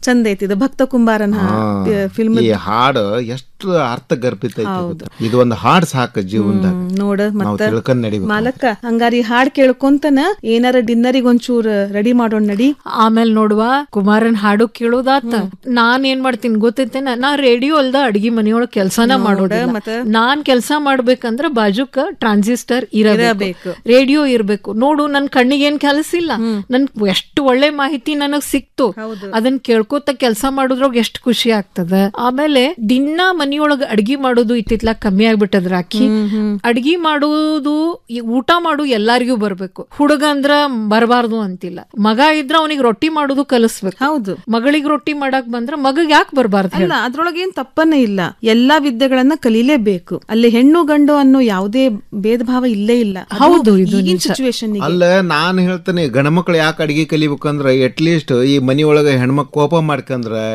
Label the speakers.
Speaker 1: ಚಂದ ಐತಿ ಇದು ಭಕ್ತ ಕುಂಬಾರನ ಫಿಲ್ಮ್
Speaker 2: ಈ ಹಾಡು ಎಷ್ಟು ಅರ್ಥಗರ್ಭಿತ ಐತಿ ಗೊತ್ತಾ? ಇದು ಒಂದು ಹಾಡ್ ಸಾಕ ಜೀವನದಾಗ
Speaker 1: ನೋಡ
Speaker 2: ನಾವು
Speaker 1: ಮತ್ತ
Speaker 2: ತಿಳ್ಕೊಂಡ್ ನಡಿಬೇಕು
Speaker 1: ಮಾಲಕ್ಕ ಹಂಗಾರಿ ಹಾಡ್ ಕೇಳ್ಕೊಂತನ ಏನಾರ ಡಿನ್ನರಿಗೆ ಒಂಚೂರ್ ರೆಡಿ ಮಾಡೋಣ ನಡಿ
Speaker 3: ಆಮೇಲೆ ನೋಡುವ ಕುಮಾರನ್ ಹಾಡು ಕೇಳೋದಾತ ನಾನ್ ಏನ್ ಮಾಡ್ತೀನಿ ಗೊತ್ತೈತೇನ ನಾ ರೇಡಿಯೋ ಅಲ್ದ ಅಡ್ಗಿ ಮನೆಯೊಳಗ್ ಕೆಲ್ಸಾನ ಮಾಡೋದಿಲ್ಲ
Speaker 1: ಮತ್ತ?
Speaker 3: ನಾನ್ ಕೆಲ್ಸ ಮಾಡ್ಬೇಕಂದ್ರ ಬಾಜುಕ ಟ್ರಾನ್ಸಿಸ್ಟರ್ ಇರಬೇಕು
Speaker 1: ಇರಬೇಕು.
Speaker 3: ರೇಡಿಯೋ ಇರ್ಬೇಕು ನೋಡು ನನ್ ಕಣ್ಣಿಗೆ ಏನ್ ಕೆಲಸ ಇಲ್ಲ ನನ್ ಎಷ್ಟು ಒಳ್ಳೆ ಮಾಹಿತಿ ನನಗ್ ಸಿಕ್ತು
Speaker 1: ಹೌದು.
Speaker 3: ಅದನ್ನ ಕೇಳ್ಕೊತ ಕೆಲಸ ಮಾಡೋದ್ರೊಳಗ ಎಷ್ಟು ಖುಷಿ ಆಗ್ತದ ಆಮೇಲೆ ದಿನ ಮನಿಯೊಳಗ ಅಡ್ಗಿ ಮಾಡೋದು ಇತ್ತಿತ್ಲಾಗ ಕಮ್ಮಿ ಆಗ್ಬಿಟ್ಟದ್ರ ಅಕ್ಕಿ ಅಡ್ಗಿ ಮಾಡೋದು ಈ ಊಟ ಮಾಡು ಎಲ್ಲಾರಿಗೂ ಬರ್ಬೇಕು ಹುಡುಗ ಅಂದ್ರ ಬರಬಾರ್ದು ಅಂತಿಲ್ಲ ಮಗ ಇದ್ರ ಅವನಿಗೆ ರೊಟ್ಟಿ ಮಾಡೋದು ಕಲಿಸ್ಬೇಕು
Speaker 1: ಹೌದು
Speaker 3: ಮಗಳಿಗೆ ರೊಟ್ಟಿ ಮಾಡಕ್ ಬಂದ್ರ ಮಗಗ್ ಯಾಕೆ ಬರಬಾರ್ದು
Speaker 1: ಅಲ್ಲ ಅದ್ರೊಳಗೆ ಏನ್ ತಪ್ಪನೇ ಇಲ್ಲ ಎಲ್ಲಾ ವಿದ್ಯೆಗಳನ್ನ ಕಲೀಲೇಬೇಕು ಅಲ್ಲಿ ಹೆಣ್ಣು ಗಂಡು ಅನ್ನೋ ಯಾವುದೇ ಭೇದ ಭಾವ ಇಲ್ಲೇ ಇಲ್ಲ ಅದು
Speaker 3: ಹೌದು, ಇದು
Speaker 1: ಈಗಿನ
Speaker 3: ನಿಜ.
Speaker 1: ಸಿಚುವೇಶನ್
Speaker 2: ಅಲ್ಲ ನಾನ್ ಹೇಳ್ತೇನೆ ಗಂಡ್ಮಕ್ಳು ಯಾಕೆ ಅಡಿಗೆ ಕಲಿಬೇಕಂದ್ರ ಅಟ್ಲೀಸ್ಟ್ ಈ ಮನಿ ಒಳಗ ಹೆಣ್ಮಕ್ ಕೋಪ ಮಾಡ್ಕಂದ್ರ